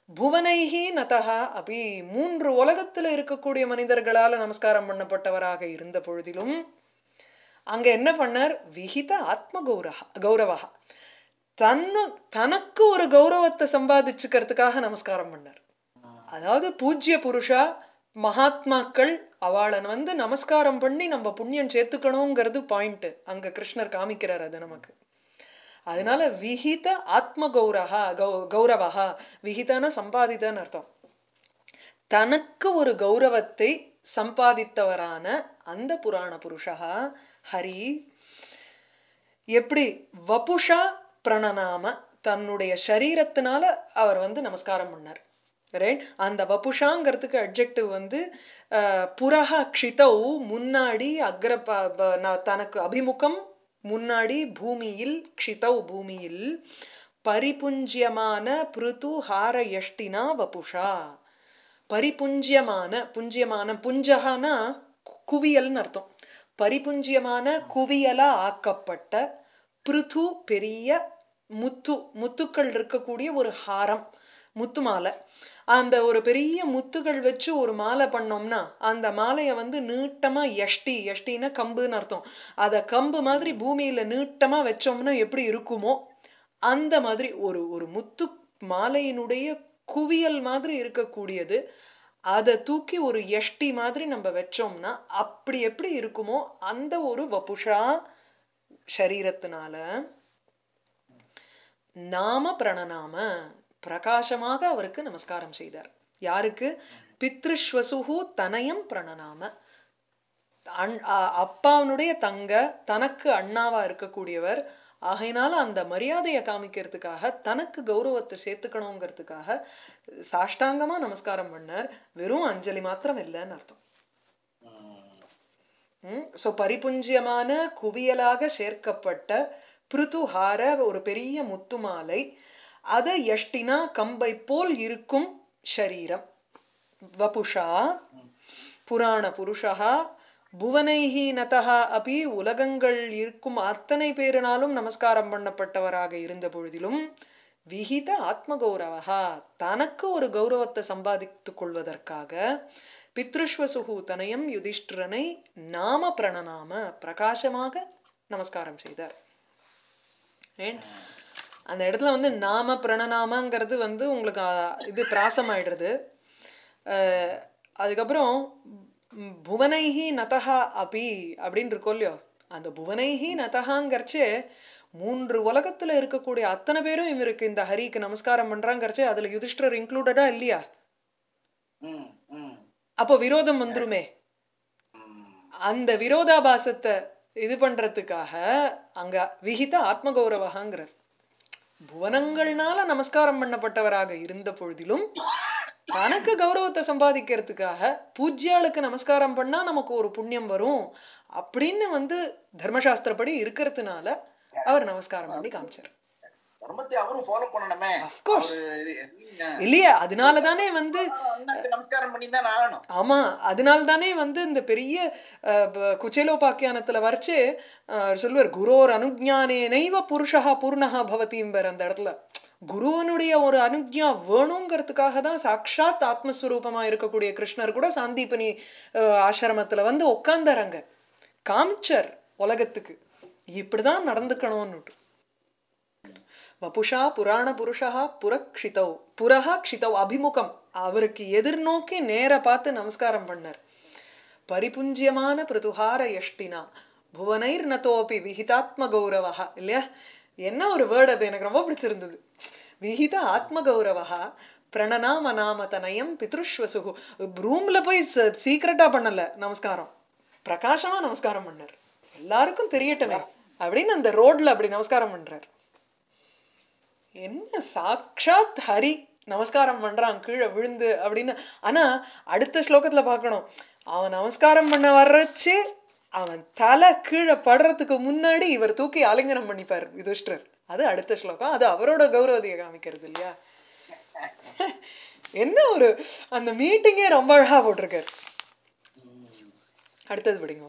புவனைஹி நதஹா அபி மூன்று உலகத்துல இருக்கக்கூடிய மனிதர்களால நமஸ்காரம் பண்ணப்பட்டவராக இருந்த பொழுதிலும் அங்க என்ன பண்ணார் விஹித ஆத்ம கௌரவ கௌரவா தன்னு தனக்கு ஒரு கௌரவத்தை சம்பாதிச்சுக்கிறதுக்காக நமஸ்காரம் பண்ணார் அதாவது பூஜ்ய புருஷா மகாத்மாக்கள் அவளை வந்து நமஸ்காரம் பண்ணி நம்ம புண்ணியம் சேர்த்துக்கணுங்கிறது பாயிண்ட் அங்க கிருஷ்ணர் காமிக்கிறார் அது நமக்கு அதனால விஹித ஆத்ம கௌரவா கௌ கௌரவா விஹிதன சம்பாதித்தன்னு அர்த்தம் தனக்கு ஒரு கௌரவத்தை சம்பாதித்தவரான அந்த புராண புருஷா ஹரி எப்படி வபுஷா பிரணநாம தன்னுடைய சரீரத்தினால அவர் வந்து நமஸ்காரம் பண்ணார் ரைட் அந்த வபுஷாங்கிறதுக்கு அப்ஜெக்டிவ் வந்து அஹ், புரஹ க்ஷிதௌ முன்னாடி அக்ர ப- ப- ந- தனக்கு அபிமுகம் முன்னாடி பூமியில் க்ஷிதௌ பூமியில் பரிபுஞ்சியமான பிருது ஹார யஷ்டினா வபுஷா பரிபுஞ்சியமான புஞ்சியமான புஞ்சகனா கு- குவியல்னு அர்த்தம் பரிபுஞ்சியமான குவியலா ஆக்கப்பட்ட பிருது பெரிய முத்து முத்துக்கள் இருக்கக்கூடிய ஒரு ஹாரம் முத்து மாலை அந்த ஒரு பெரிய முத்துகள் வச்சு ஒரு மாலை பண்ணோம்னா அந்த மாலையை வந்து நீட்டமா எஷ்டி எஷ்டின்னா கம்புன்னு அர்த்தம் அதை கம்பு மாதிரி பூமியில நீட்டமா வச்சோம்னா எப்படி இருக்குமோ அந்த மாதிரி ஒரு ஒரு முத்து மாலையினுடைய குவியல் மாதிரி இருக்கக்கூடியது அதை தூக்கி ஒரு எஷ்டி மாதிரி நம்ம வச்சோம்னா அப்படி எப்படி இருக்குமோ அந்த ஒரு வபுஷா சரீரத்தினால நாம பிரணநாம பிரகாசமாக அவருக்கு நமஸ்காரம் செய்தார் யாருக்கு பித்ருஸ்வசுகு தனயம் பிரணநாம அண் அ- அப்பாவனுடைய தங்க தனக்கு அண்ணாவா இருக்கக்கூடியவர் ஆகையினால அந்த மரியாதையை காமிக்கிறதுக்காக தனக்கு கௌரவத்தை சேர்த்துக்கணுங்கிறதுக்காக சாஷ்டாங்கமா நமஸ்காரம் பண்ணார் வெறும் அஞ்சலி மாத்திரம் இல்லைன்னு அர்த்தம் ஸோ பரிபுஞ்சியமான குவியலாக சேர்க்கப்பட்ட பிருதுஹார ஒரு பெரிய முத்து மாலை அதை யஷ்டினா கம்பை போல் இருக்கும் ஷரீரம் வபுஷா புராண புருஷா புவனைஹி நதஹா அபி உலகங்கள் இருக்கும் அத்தனை பேரினாலும் நமஸ்காரம் பண்ணப்பட்டவராக இருந்த பொழுதிலும் விஹித ஆத்ம கௌரவா தனக்கு ஒரு கௌரவத்தை சம்பாதித்துக் கொள்வதற்காக பித்ருஷ்வசுகு தனயம் யுதிஷ்டிரனை நாம பிரணநாம பிரகாசமாக நமஸ்காரம் செய்தார் ஏன்? அந்த இடத்துல வந்து நாம பிரணநாமங்கிறது வந்து உங்களுக்கு ஆ, இது பிராசம் ஆயிடுறது அஹ், அதுக்கப்புறம் ம், புவனைஹி நதஹா அபி அப்படின்னு இருக்கோம் இல்லையோ அந்த புவனைஹி நதஹாங்கிறச்சே மூன்று உலகத்துல இருக்கக்கூடிய அத்தனை பேரும் இவருக்கு இந்த ஹரிக்கு நமஸ்காரம் பண்றாங்கிறச்சே அதுல யுதிஷ்டர் இன்க்ளூடடா இல்லையா ம் ம் அப்போ விரோதம் வந்துருமே ம் அந்த விரோதாபாசத்தை இது பண்றதுக்காக அங்க விகித ஆத்ம கௌரவகாங்கிறார் புவனங்கள்னால நமஸ்காரம் பண்ணப்பட்டவராக இருந்த பொழுதிலும் தனக்கு கௌரவத்தை சம்பாதிக்கிறதுக்காக பூஜ்யாளுக்கு நமஸ்காரம் பண்ணா நமக்கு ஒரு புண்ணியம் வரும் அப்படின்னு வந்து தர்மசாஸ்திரப்படி இருக்கிறதுனால அவர் நமஸ்காரம் பண்ணி காமிச்சார் தர்மத்தை அவரும் ஃபாலோ பண்ணணுமே Of course. அவரு நீங்க இல்லையா அதனால தானே வந்து அண்ணாக்கு நமஸ்காரம் பண்ணி தான் ஆகணும் ஆமா அதனால தானே வந்து இந்த பெரிய அஹ், ப- குச்சேலோபாக்கியானத்துல வரைச்சு அஹ், சொல்லுவார் குரோர் அனுஜானேனைவ புருஷா பூர்ணஹா பவதிம்பர் அந்த இடத்துல குருவனுடைய ஒரு அனுஜ்ஞா வேணுங்கிறதுக்காக தான் சாக்ஷாத் ஆத்மஸ்வரூபமா இருக்கக்கூடிய கிருஷ்ணர் கூட சாந்தீபனி அஹ், ஆசிரமத்துல வந்து உட்கார்ந்தாரங்க காமிச்சர் உலகத்துக்கு இப்படிதான் நடந்துக்கணும்னுட்டு வபுஷா புராண புருஷா புரக்ஷிதௌ புரஹா க்ஷிதௌ அபிமுகம் அவருக்கு எதிர்நோக்கி நேர பார்த்து நமஸ்காரம் பண்ணார் பரிபுஞ்சியமான பிரதுஹார யஷ்டினா புவனைர் நதோபி விஹிதாத்ம கௌரவா இல்லையா என்ன ஒரு வேர்டு அது எனக்கு ரொம்ப பிடிச்சிருந்தது விஹித ஆத்ம கௌரவா பிரணநாம நாம தனயம் பித்ருஷ்வசுகு ரூம்ல போய் சீக்கிரட்டா பண்ணல நமஸ்காரம் பிரகாசமா நமஸ்காரம் பண்ணார் எல்லாருக்கும் தெரியட்டுமே அப்படின்னு அந்த ரோட்ல அப்படி நமஸ்காரம் பண்றார் என்ன சாக்ஷாத் ஹரி நமஸ்காரம் பண்றான் கீழே விழுந்து அப்படின்னு ஆனா அடுத்த ஸ்லோகத்துல பார்க்கணும் அவன் நமஸ்காரம் பண்ண வர்றச்சு அவன் தலை கீழே படுறதுக்கு முன்னாடி இவர் தூக்கி ஆலிங்கனம் பண்ணிப்பார் யுதிஷ்டர் அது அடுத்த ஸ்லோகம் அது அவரோட கௌரவதியை காமிக்கிறது இல்லையா என்ன ஒரு அந்த மீட்டிங்கே ரொம்ப அழகா போட்டிருக்காரு அடுத்தது படிங்க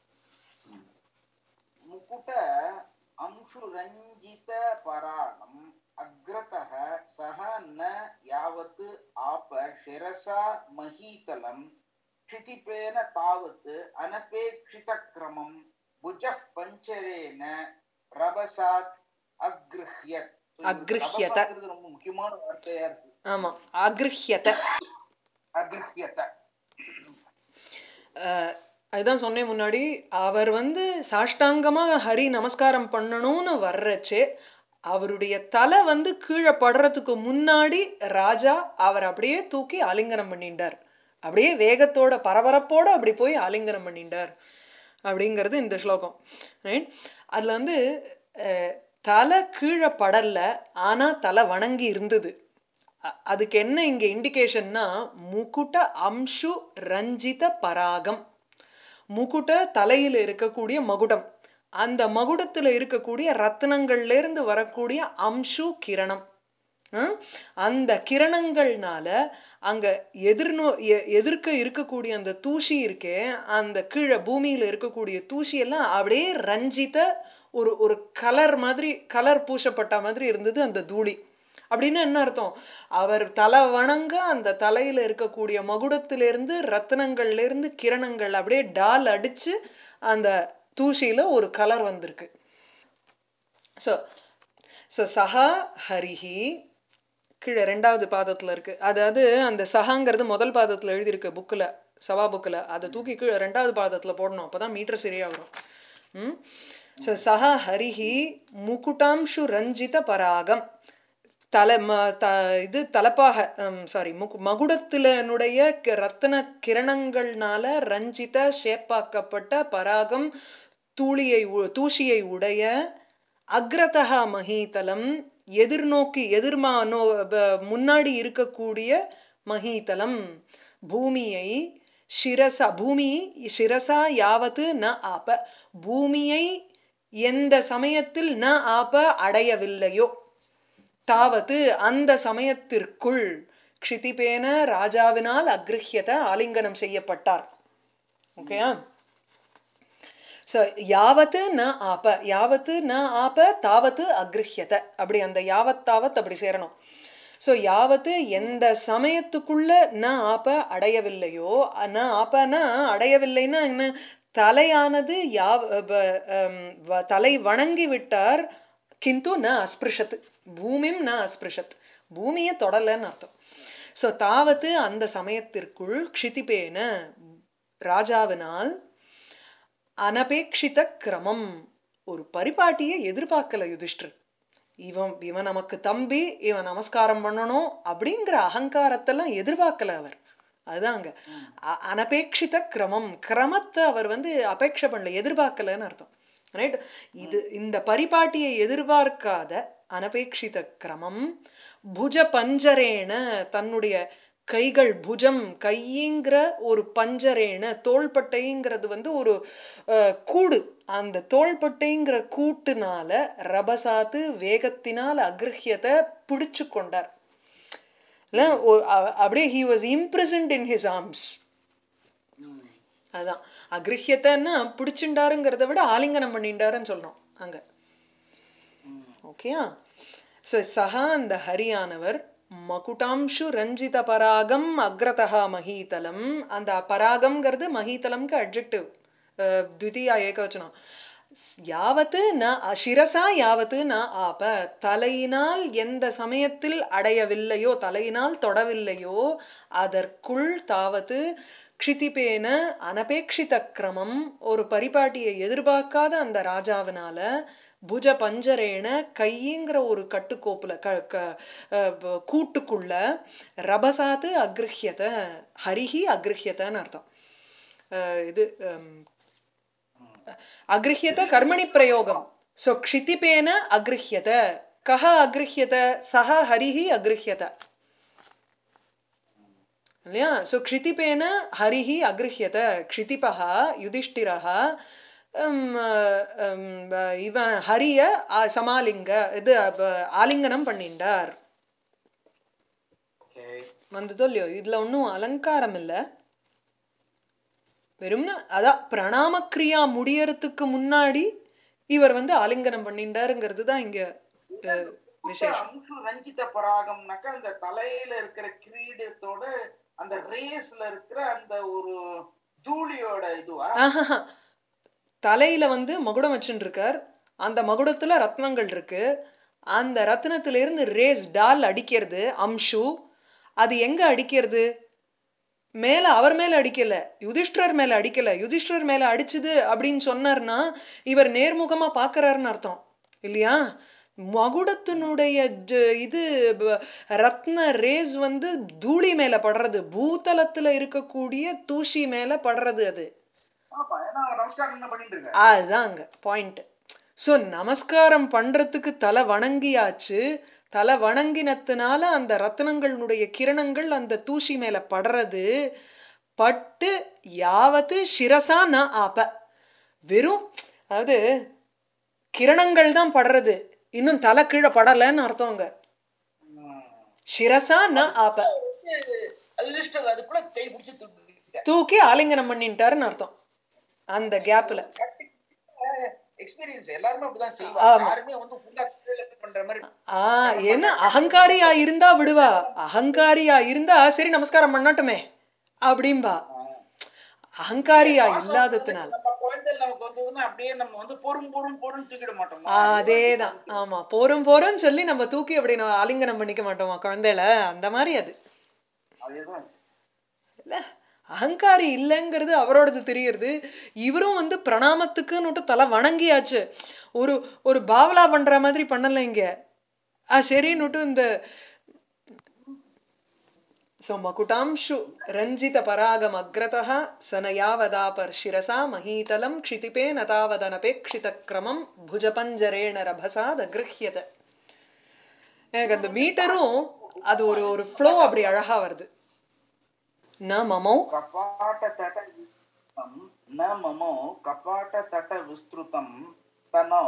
मुकुट अंशुरञ्जित परागम् अग्रतः सः न यावत् शिरसा महीतलं क्षितिपेन तावत् अनपेक्षितक्रमं भुजः पञ्चरेण रभसात् अगृह्यत् அக்ருஹ்யத. ரபசாங்கிறது ரொம்ப முக்கியமான வார்த்தையா இருக்கு ஆமா அக்ருஹ்யத அகிருஹ்யத அஹ், அதுதான் சொன்னேன் முன்னாடி அவர் வந்து சாஷ்டாங்கமா ஹரி நமஸ்காரம் பண்ணணும்னு வர்றச்சே அவருடைய தலை வந்து கீழே படுறதுக்கு முன்னாடி ராஜா அவர் அப்படியே தூக்கி ஆலிங்கனம் பண்ணிட்டார் அப்படியே வேகத்தோட பரபரப்போட அப்படி போய் ஆலிங்கனம் பண்ணிட்டார் அப்படிங்கிறது இந்த ஸ்லோகம் ரைட் அதில் வந்து அஹ், தலை கீழே படல ஆனா தலை வணங்கி இருந்தது அ- அதுக்கு என்ன இங்க இண்டிகேஷன்னா முகுட அம்சு ரஞ்சித பராகம் முகுட தலையில இருக்கக்கூடிய மகுடம் அந்த மகுடத்துல இருக்கக்கூடிய ரத்னங்கள்ல இருந்து வரக்கூடிய அம்சு கிரணம் ஹம்? அந்த கிரணங்கள்னால அங்க எதிர்நோ எ- எதிர்க்க இருக்கக்கூடிய அந்த தூசி இருக்கே அந்த கீழே பூமியில இருக்கக்கூடிய தூசி எல்லாம் அப்படியே ரஞ்சித ஒரு ஒரு கலர் மாதிரி கலர் பூசப்பட்ட மாதிரி இருந்தது அந்த தூளி அப்படின்னு என்ன அர்த்தம் அவர் தலை வணங்க அந்த தலையில இருக்கக்கூடிய மகுடத்திலிருந்து ரத்னங்கள்ல இருந்து கிரணங்கள் அப்படியே டால் அடிச்சு அந்த தூசியில ஒரு கலர் வந்திருக்கு ஸோ ஸோ சஹா ஹரிஹி கீழே ரெண்டாவது பாதத்துல இருக்கு அதாவது அந்த சஹாங்கிறது முதல் பாதத்துல எழுதியிருக்கு புக்கில் சவா புக்கில் அதை தூக்கி கீழே ரெண்டாவது பாதத்துல போடணும் அப்பதான் மீட்டர் சரியா வரும் ம் ஸோ சஹா ஹரிஹி முகுட்டாம்சு ரஞ்சித பராகம் தலை ம த இது தலப்பாக சாரி முகு மகுடத்தினுடைய கி- ரத்தின கிரணங்கள்னால ரஞ்சித ஷேப்பாக்கப்பட்ட பராகம் தூளியை உ- தூசியை உடைய அக்ரதா மகீதலம் எதிர்நோக்கி எதிர்மா நோ ப- முன்னாடி இருக்கக்கூடிய மகீதலம் பூமியை சிரசா பூமி சிரசா யாவத்து ந ஆப பூமியை எந்த சமயத்தில் ந ஆப அடையவில்லையோ தாவது அந்த சமயத்திற்குள் க்ஷிதிபேன ராஜாவினால் அக்ருஹ்யத ஆலிங்கனம் செய்யப்பட்டார் ஓகேயா ஸோ யாவத்து ந ஆப யாவத்து ந ஆப தாவத்து அக்ருஹ்யத அப்படி அந்த யாவத் தாவத் அப்படி சேரணும் ஸோ யாவத்து எந்த சமயத்துக்குள்ள ந ஆப அடையவில்லையோ ந ஆபனா அடையவில்லைன்னா என்ன தலையானது யாவ ப- அம், வ- தலை வணங்கி விட்டார் கிந்து ந அஸ்பிருஷத் பூமிம் ந அஸ்பிருஷத் பூமியை தொடலைன்னு அர்த்தம் ஸோ தாவத்து அந்த சமயத்திற்குள் க்ஷிதிபேன ராஜாவினால் அனபேட்சித கிரமம் ஒரு பரிபாட்டியை எதிர்பார்க்கல யுதிஷ்டர் இவன் இவன் நமக்கு தம்பி இவன் நமஸ்காரம் பண்ணணும் அப்படிங்கிற அகங்காரத்தெல்லாம் எதிர்பார்க்கல அவர் அதுதாங்க அ- அனபேட்சித கிரமம் கிரமத்தை அவர் வந்து அபேட்சை பண்ணல எதிர்பார்க்கலன்னு அர்த்தம் ரைட் இது இந்த பரிபாட்டியை எதிர்பார்க்காத அனபேட்சித கிரமம் புஜ பஞ்சரேன தன்னுடைய கைகள் புஜம் கையிங்கிற ஒரு பஞ்சரேன தோள்பட்டைங்கிறது வந்து ஒரு அஹ், கூடு அந்த தோள்பட்டைங்கிற கூட்டுனால ரபசாத்து வேகத்தினால் அக்ருஹ்யத்தை பிடிச்சு கொண்டார் இல்ல ஒ- அ- அப்படியே he was imprisoned in his arms அதான் அக்ருஹ்யத்தைன்னா பிடிச்சுண்டாருங்கிறத விட ஆலிங்கனம் பண்ணிண்டாருன்னு சொல்லணும் அங்க ஓகேயா ஸோ சஹா அந்த ஹரியானவர் மகுடாம்சு ரஞ்சித பராகம் அக்ரதா மஹீதலம் அந்த பராகம்ங்கிறது மஹீதலம்க்கு அட்ஜெக்டிவ் த்விதீயா ஏகவச்சனம் ஸ்- யாவத்து ந சிரசா யாவத்து ந ஆப தலையினால் எந்த சமயத்தில் அடையவில்லையோ தலையினால் தொடவில்லையோ அதற்குள் தாவது க்ஷிதிபேன அனபேட்சித கிரமம் ஒரு பரிபாட்டியை எதிர்பார்க்காத அந்த ராஜாவினால புஜ பஞ்சரேன கைங்கிற ஒரு கட்டுக்கோப்புல க க அஹ் ப- கூட்டுக்குள்ள ரபசாத்து அக்ருஹ்யத ஹரிஹி அக்ருஹ்யதன்னு அர்த்தம் அஹ் இது ஹம், அக்ருஹ்யத கர்மணி பிரயோகம் ஸோ க்ஷிதிபேன அக்ருஹ்யத கஹ அக்ருஹ்யத சஹ ஹரிஹி அக்ருஹ்யத இல்லையா ஸோ க்ஷிதிபேன ஹரிஹி அக்ருஹ்யத க்ஷிதிபः யுதிஷ்டிரः ஹம், ஹம், இவன் ஹரிய ஆ, சமாலிங்க இது அப்ப, ஆலிங்கனம் பண்ணிண்டார் ஓகே வந்ததோ இல்லையோ இதுல ஒன்றும் அலங்காரம் இல்லை வெறும்னா அதான் பிரணாம கிரியா முடியறதுக்கு முன்னாடி இவர் வந்து ஆலிங்கனம் பண்ணிண்டாருங்கிறது தான் இங்க அஹ், விசேஷம் அம்சு ரஞ்சித பராகம்னாக்கா அந்த தலையில இருக்கிற கிரீடத்தோட அந்த ரேஸ்ல இருக்கிற அந்த ஒரு தூளியோட இதுவா ஆஹாஹா. தலையில வந்து மகுடம் வச்சுட்டு இருக்கார் அந்த மகுடத்துல ரத்னங்கள் இருக்கு அந்த ரத்னத்துல இருந்து ரேஸ் டால் அடிக்கிறது அம்ஷு அது எங்க அடிக்கிறது மேல அவர் மேல அடிக்கல யுதிஷ்டர் மேல அடிக்கல யுதிஷ்டர் மேல அடிச்சுது அப்படின்னு சொன்னார்னா இவர் நேர்முகமா பார்க்கறாருன்னு அர்த்தம் இல்லையா மகுடத்தினுடைய ஜ- இது ப- ரத்ன ரேஸ் வந்து தூளி மேல படுறது பூதலத்துல இருக்கக்கூடிய தூசி மேல படுறது அது ஆமா ஏன்னா அவர் நமஸ்காரம் என்ன பண்ணிட்டு இருக்காரு அதுதான் அங்க பாயிண்ட் ஸோ நமஸ்காரம் பண்றதுக்கு தலை வணங்கியாச்சு தலை வணங்கினத்துனால அந்த ரத்னங்களுடைய கிரணங்கள் அந்த தூசி மேல படுறது பட்டு யாவத்து சிரசா ந ஆப்ப வெறும் அதாவது கிரணங்கள் தான் படுறது இன்னும் தலை கீழே படலைன்னு அர்த்தம் அங்க ம். சிரசா ந ஆப்ப வந்து அதிர்ஷ்டம் அதுக்குள்ள கை பிடிச்சி தூக்கிட்டேன் தூக்கி ஆலிங்கனம் பண்ணிட்டாருன்னு அர்த்தம் அந்த கேப்ல எக்ஸ்பீரியன்ஸ் எல்லாருமே அப்படிதான் செய்வாங்க யாருமே வந்து ஃபுல்லா பண்ற மாதிரி ஆ என்ன அகங்காரியா இருந்தா விடுவா அகங்காரியா இருந்தா சரி நமஸ்காரம் பண்ணட்டுமே அப்படிம்பா அகங்காரியா இல்லாததுனால நம்ம குழந்தைகள் நமக்கு வந்ததுன்னா அப்படியே நம்ம வந்து பொறும் பொறும் பொறும் தூக்கிட மாட்டோமா அதேதான் ஆமா போரும் போரும் சொல்லி நம்ம தூக்கி அப்படி நம்ம ஆலிங்கனம் பண்ணிக்க மாட்டோமா குழந்தையில அந்த மாதிரி அது அதேதான் இல்ல அகங்காரி இல்லைங்கிறது அவரோடது தெரியறது இவரும் வந்து பிரணாமத்துக்குன்னுட்டு தலை வணங்கியாச்சு ஒரு ஒரு பாவலா பண்ற மாதிரி பண்ணல இங்க ஆ சரின்னுட்டு இந்த ಸೊ ಮಕುಟಾಂಶು ರಂಜಿತ ಪರಾಗಮ ಅಗ್ರತಃ ಸನಯಾವದಾಪರ್ ಶಿರಸಾ ಮಹೀತಲಂ ಕ್ಷಿತಿಪೇ ನತಾವದನಪೇಕ್ಷಿತ ಕ್ರಮಂ ಭುಜಪಂಜರೇಣ ರಭಸಾದ ಗೃಹ್ಯತ எனக்கு அந்த மீட்டரும் அது ஒரு ஒரு ஃப்ளோ அப்படி அழகா வருது ந மமோ कपाटतट न ममो कपाटतट विस्तृतं तनौ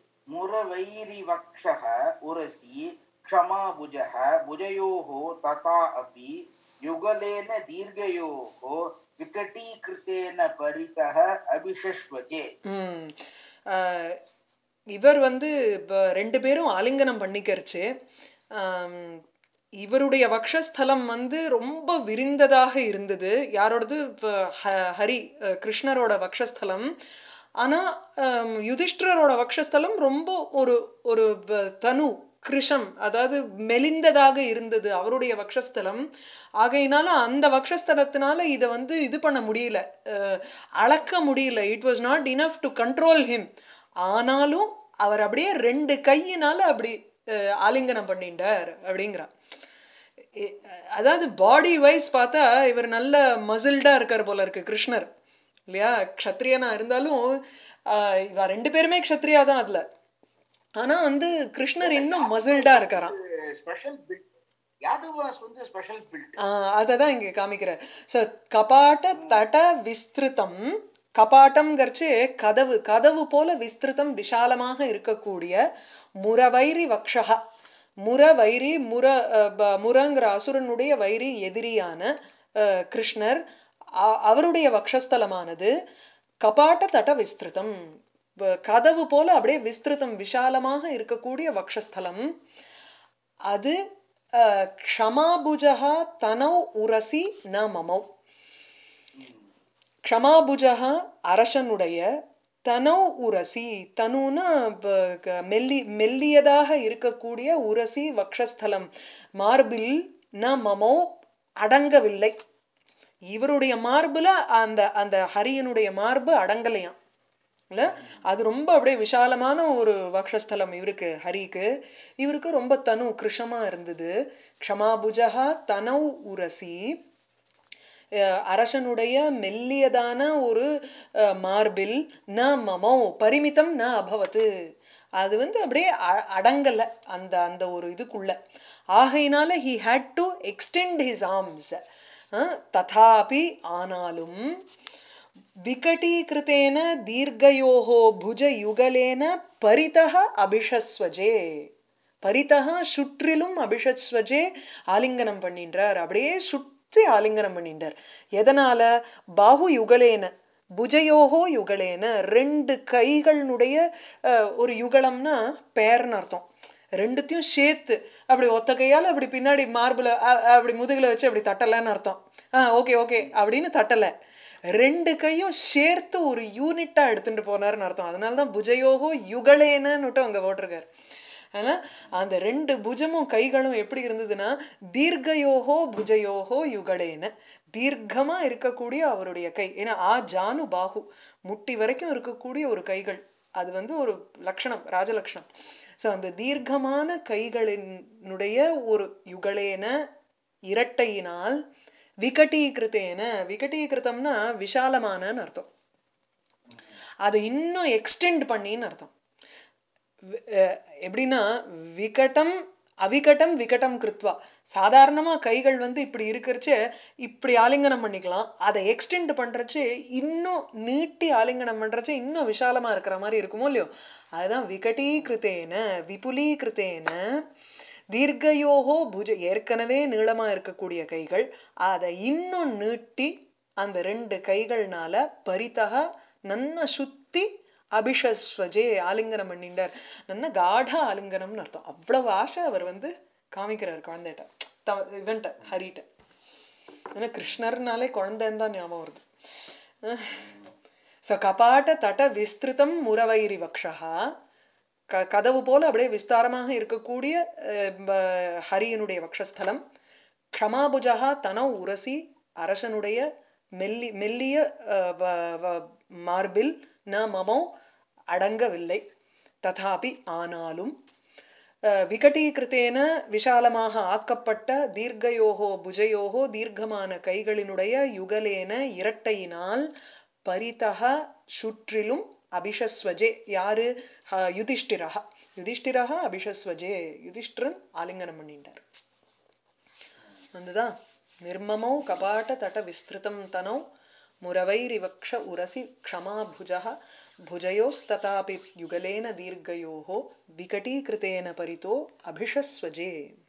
मुरवैरिवक्षः उरसि क्षमाभुजः भुजयोः तथा अपि युगलेन दीर्घयोः विकटीकृतेन परितः अभिषश्वचे ம். ஆஹ், இவர் வந்து இப்போ ரெண்டு பேரும் ஆலிங்கனம் பண்ணிக்கரிச்சு ஆம், இவருடைய வக்ஷஸ்தலம் வந்து ரொம்ப விரிந்ததாக இருந்தது யாரோடது இப்போ ஹ- ஹரி அஹ், கிருஷ்ணரோட வக்ஷஸ்தலம் ஆனா ஆம், யுதிஷ்டிரரோட வக்ஷஸ்தலம் ரொம்ப ஒரு ஒரு ப- தனு கிருஷம் அதாவது மெலிந்ததாக இருந்தது அவருடைய வக்ஷஸ்தலம் ஆகையினால அந்த வக்ஷஸ்தலத்தினால இதை வந்து இது பண்ண முடியல அஹ், அளக்க முடியல it was not enough to control him ஆனாலும் அவர் அப்படியே ரெண்டு கையினால அப்படி அஹ், ஆலிங்கனம் பண்ணிட்டார் அப்படிங்கிறார் எ- அதாவது பாடி வைஸ் பார்த்தா இவர் நல்ல மசில்டா இருக்கார் போல இருக்கு கிருஷ்ணர் இல்லையா க்ஷத்ரியனா இருந்தாலும் ஆஹ், இவ ரெண்டு பேருமே க்ஷத்ரியா தான் அதுல ஆனா வந்து கிருஷ்ணர் இன்னும் மசில்டா இருக்காராம் ஸ்பெஷல் பில்ட் யாதவாஸ் வந்து ஸ்பெஷல் பில்ட் அதை தான் இங்கே காமிக்கிறார் ஸோ கபாட்ட தட விஸ்திருதம் கபாட்டம்ங்கிறச்சு கதவு கதவு போல விஸ்திருதம் விஷாலமாக இருக்கக்கூடிய முரவைரி வக்ஷகா முரவைரி முர அஹ், ப- முரங்கிற அசுரனுடைய வைரி எதிரியான அஹ், கிருஷ்ணர் அ- அவருடைய வக்ஷஸ்தலமானது கபாட்ட தட விஸ்திருதம் வ- கதவு போல அப்படியே விஸ்திருதம் விஷாலமாக இருக்கக்கூடிய வக்ஷஸ்தலம் அது அஹ், க்ஷமாபுஜா தனௌ உரசி ந மமௌ க்ஷமாபுஜா அரசனுடைய தனௌ உரசி தனுனா ப- க- மெல்லி மெல்லியதாக இருக்கக்கூடிய உரசி வக்ஷஸ்தலம் மார்பில் ந மமோ அடங்கவில்லை இவருடைய மார்புல அந்த அந்த ஹரியனுடைய மார்பு அடங்கலையாம் இல்ல அது ரொம்ப அப்படியே விஷாலமான ஒரு வக்ஷஸ்தலம் இவருக்கு ஹரிக்கு இவருக்கு ரொம்ப தனு கிருஷமா இருந்தது க்ஷமாபுஜா தனௌ உரசி அஹ் அரசனுடைய மெல்லியதான ஒரு அஹ், மார்பில் ந மமோ பரிமிதம் ந அபவத்து அது வந்து அப்படியே அ- அடங்கல அந்த அந்த ஒரு இதுக்குள்ள ஆகையினால he had to extend his arms ததாபி ஆனாலும் விகடீகிருத்தேன தீர்க்கயோகோ புஜ யுகலேன பரிதः அபிஷஸ்வஜே பரிதः சுற்றிலும் அபிஷஸ்வஜே ஆலிங்கனம் பண்ணின்றார் அப்படியே சுற்றி ஆலிங்கனம் பண்ணின்றார் எதனால பாஹு யுகலேன புஜயோகோ யுகலேன ரெண்டு கைகளுடைய அஹ், ஒரு யுகலம்னா பேர்னு அர்த்தம் ரெண்டுத்தையும் சேர்த்து அப்படி ஒத்த கையால் அப்படி பின்னாடி மார்பில் அப்படி முதுகில் வச்சு அப்படி தட்டலைன்னு அர்த்தம் ஆ ஓகே ஓகே அப்படின்னு தட்டலை ரெண்டு கையும் சேர்த்து ஒரு யூனிட்டா எடுத்துட்டு போனாருன்னு அர்த்தம் அதனால தான் புஜயோகோ யுகளேனன்னுட்டு அங்க போட்டிருக்காரு ஆனா அந்த ரெண்டு புஜமும் கைகளும் எப்படி இருந்ததுன்னா தீர்க்கயோகோ புஜயோகோ யுகளேன தீர்க்கமா இருக்கக்கூடிய அவருடைய கை ஏன்னா ஆ ஜானு பாகு முட்டி வரைக்கும் இருக்கக்கூடிய ஒரு கைகள் அது வந்து ஒரு லட்சணம் ராஜலட்சணம் ஸோ அந்த தீர்க்கமான கைகளினுடைய ஒரு யுகளேன இரட்டையினால் விகட்டீகிருத்தேன விகட்டீகிருத்தம்னா விஷாலமானன்னு அர்த்தம் அதை இன்னும் எக்ஸ்டெண்ட் பண்ணின்னு அர்த்தம் வி- அஹ் எப்படின்னா விகடம் அவிகடம் விகடம் கிருத்வா சாதாரணமாக கைகள் வந்து இப்படி இருக்கிறச்சே இப்படி ஆலிங்கனம் பண்ணிக்கலாம் அதை எக்ஸ்டெண்ட் பண்ணுறச்சு இன்னும் நீட்டி ஆலிங்கனம் பண்ணுறச்சு இன்னும் விஷாலமாக இருக்கிற மாதிரி இருக்குமோ இல்லையோ அதுதான் விகடீகிருத்தேன விபுலீகிருத்தேன தீர்க்கயோகோ புஜ ஏற்கனவே நீளமாக இருக்கக்கூடிய கைகள் அதை இன்னும் நீட்டி அந்த ரெண்டு கைகள்னால பரிதக நன்ன சுத்தி அபிஷஸ்வஜே ஆலிங்கனம் பண்ணிண்டார் நல்ல காட ஆலிங்கனம்னு அர்த்தம் அவ்வளவு ஆசை அவர் வந்து காமிக்கிறார் குழந்தைகிட்ட த இவன்ட்ட ஹரிட்ட ஏன்னா கிருஷ்ணர்னாலே குழந்தைன்னு தான் ஞாபகம் வருது ச கபாட்ட தட விஸ்திருதம் முரவைரி வக்ஷா க கதவு போல அப்படியே விஸ்தாரமாக இருக்கக்கூடிய அஹ், ப- ஹரியனுடைய வக்ஷஸ்தலம் க்ஷமாபுஜா தனவ் உரசி அரசனுடைய மெல்லி மெல்லிய அஹ், வ- வ- மார்பில் ந மமோ அடங்கவில்லை ததாபி ஆனாலும் அஹ், விகடீகிருத்தேன விஷாலமாக ஆக்கப்பட்ட தீர்க்கயோகோ புஜயோகோ தீர்க்கமான கைகளினுடைய யுகலேன இரட்டையினால் பரிதக சுற்றிலும் அபிஷஸ்வஜே யாரு அஹ், யுதிஷ்டிரஹ யுதிஷ்டிரஹ அபிஷஸ்வஜே யுதிஷ்டிரன் ஆலிங்கனம் பண்ணிட்டார் வந்துதா நிர்மமௌ கபாட்ட தட விஸ்திருதம் தனௌ முரவைரிவக்ஷ உரசி க்ஷமாபுஜः भुजयोस्तथापि युगलेन दीर्घयोः विकटीकृतेन परितो अभिषस्वजे